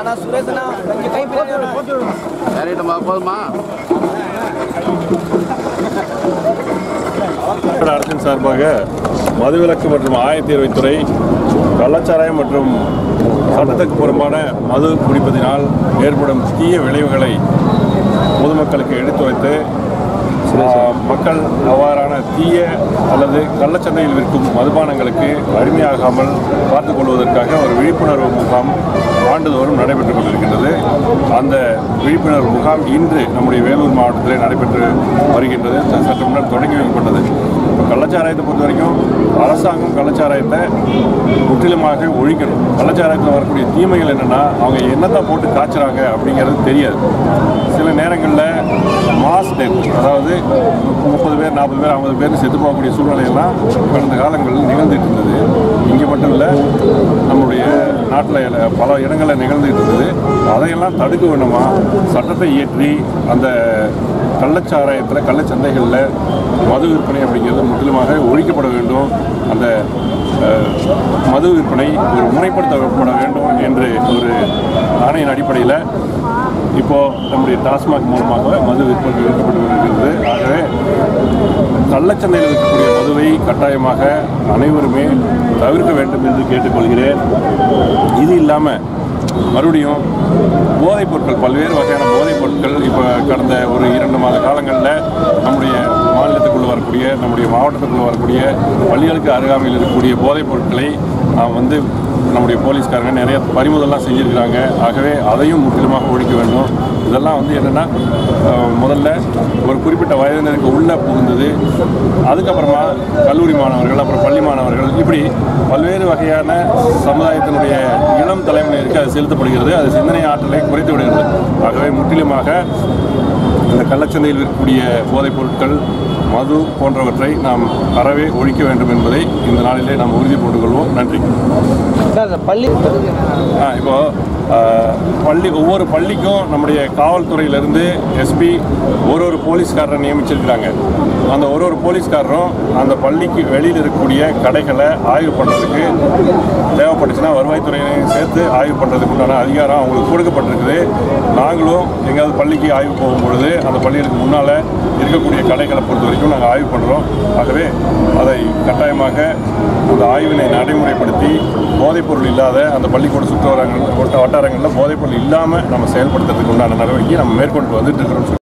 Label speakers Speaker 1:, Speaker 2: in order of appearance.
Speaker 1: ஆனால் சுரேஷனா இங்கே கை போட்டு
Speaker 2: சரிட்டமா போதுமா
Speaker 3: தமிழ்நாடு அரசின் சார்பாக மதுவிலக்கு மற்றும் ஆயத்தீர்வைத்துறை கள்ளச்சாராயம் மற்றும் சட்டத்துக்கு புறம்பான மது குடிப்பதினால் ஏற்படும் தீய விளைவுகளை பொதுமக்களுக்கு எடுத்துரைத்து ஆ, மக்கள் அவ்வாறான தீய அல்லது கள்ளச்சந்தையில் விற்கும் மதுபானங்களுக்கு அடிமையாகாமல் பார்த்துக் கொள்வதற்காக ஒரு விழிப்புணர்வு முகாம் ஆண்டுதோறும் நடைபெற்றுக் கொண்டிருக்கின்றது அந்த விழிப்புணர்வு முகாம் இன்று நம்முடைய வேலூர் மாவட்டத்திலே நடைபெற்று வருகின்றது ச- சற்று முன்னர் தொடங்கி வைக்கப்பட்டது இப்போ கள்ளச்சாராயத்தை பொறுத்த வரைக்கும் அரசாங்கம் கள்ளச்சாராயத்தை முற்றிலுமாக ஒழிக்கணும் கள்ளச்சாராயத்தில் வரக்கூடிய தீமைகள் என்னென்னா அவங்க என்னத்தை போட்டு காய்ச்சுறாங்க அப்படிங்கிறது தெரியாது சில நேரங்களில் மாஸ் டெத் அதாவது முப்பது பேர் நாற்பது பேர் ஐம்பது பேர் செத்து போகக்கூடிய சூழ்நிலையெல்லாம் கடந்த காலங்களில் நிகழ்ந்துட்டு இருந்தது இங்கே மட்டும் இல்லை நம்முடைய நாட்டில் பல இடங்களில் நிகழ்ந்துட்டு இருந்தது அதையெல்லாம் தடுக்க வேண்டுமா சட்டத்தை இயற்றி அந்த கள்ளச்சாராயத்தில் கள்ளச்சந்தைகளில் மது விற்பனை அப்படிங்கிறது முற்றிலுமாக ஒழிக்கப்பட வேண்டும் அந்த அஹ், மது விற்பனை ஒரு முறைப்படுத்தப்பட வேண்டும் என்று ஒரு ஆணையின் அடிப்படையில் இப்போ நம்முடைய டாஸ்மாக் மூலமாக மது விற்பனை விற்கப்பட்டு வருகிறது ஆகவே கள்ளச்சந்தையில் இருக்கக்கூடிய மதுவை கட்டாயமாக அனைவருமே தவிர்க்க வேண்டும் என்று கேட்டுக்கொள்கிறேன் இது இல்லாமல் மறுபடியும் போதைப் பொருட்கள் பல்வேறு வகையான போதைப் பொருட்கள் இப்போ கடந்த ஒரு இரண்டு மாத காலங்களில் நம்முடைய மாநிலத்துக்குள்ளே வரக்கூடிய நம்முடைய மாவட்டத்துக்குள்ளே வரக்கூடிய பள்ளிகளுக்கு அருகாமையில் இருக்கக்கூடிய போதைப் பொருட்களை நாம் வந்து நம்முடைய போலீஸ்காரங்க நிறைய பறிமுதல்லாம் செஞ்சுருக்கிறாங்க ஆகவே அதையும் முற்றிலுமாக ஒழிக்க வேண்டும் இதெல்லாம் வந்து என்னென்னா முதல்ல ஒரு குறிப்பிட்ட வயதினருக்கு உள்ளே புகுந்தது அதுக்கப்புறமா கல்லூரி மாணவர்கள் அப்புறம் பள்ளி மாணவர்கள் இப்படி பல்வேறு வகையான சமுதாயத்தினுடைய இளம் தலைமுறையிற்கு அது செலுத்தப்படுகிறது அது சிந்தனை ஆற்றலை குறைத்து விடுகிறது ஆகவே முற்றிலுமாக இந்த கள்ளச்சந்தையில் இருக்கக்கூடிய போதைப் பொருட்கள் மது போன்றவற்றை நாம் அறவே ஒழிக்க வேண்டும் என்பதை இந்த நாளிலே நாம் உறுதி போட்டுக் கொள்வோம் நன்றி
Speaker 1: சார் பள்ளி
Speaker 3: ஆ, இப்போ ஆ, பள்ளி ஒவ்வொரு பள்ளிக்கும் நம்முடைய காவல்துறையிலிருந்து எஸ்பி ஒரு ஒரு போலீஸ்காரரை நியமிச்சிருக்கிறாங்க அந்த ஒரு ஒரு போலீஸ்காரரும் அந்த பள்ளிக்கு வெளியில் இருக்கக்கூடிய கடைகளை ஆய்வு பண்ணுறதுக்கு தேவைப்பட்டுச்சுன்னா வருவாய்த்துறையினையும் சேர்த்து ஆய்வு பண்ணுறதுக்கு உண்டான அதிகாரம் அவங்களுக்கு கொடுக்கப்பட்டிருக்குது நாங்களும் எங்கேயாவது பள்ளிக்கு ஆய்வு போகும்பொழுது அந்த பள்ளிகளுக்கு முன்னால் இருக்கக்கூடிய கடைகளை பொறுத்த வரைக்கும் நாங்கள் ஆய்வு பண்ணுறோம் ஆகவே அதை கட்டாயமாக அந்த ஆய்வினை நடைமுறைப்படுத்தி போதைப்பொருள் இல்லாத அந்த பள்ளிக்கூட சுற்று வட்டாரங்கள் வட்டாரங்களில் போதைப்பொருள் இல்லாமல் நம்ம செயல்படுத்துறதுக்கு உண்டான நடவடிக்கையை நம்ம மேற்கொண்டு வந்துட்டு இருக்கிறோம்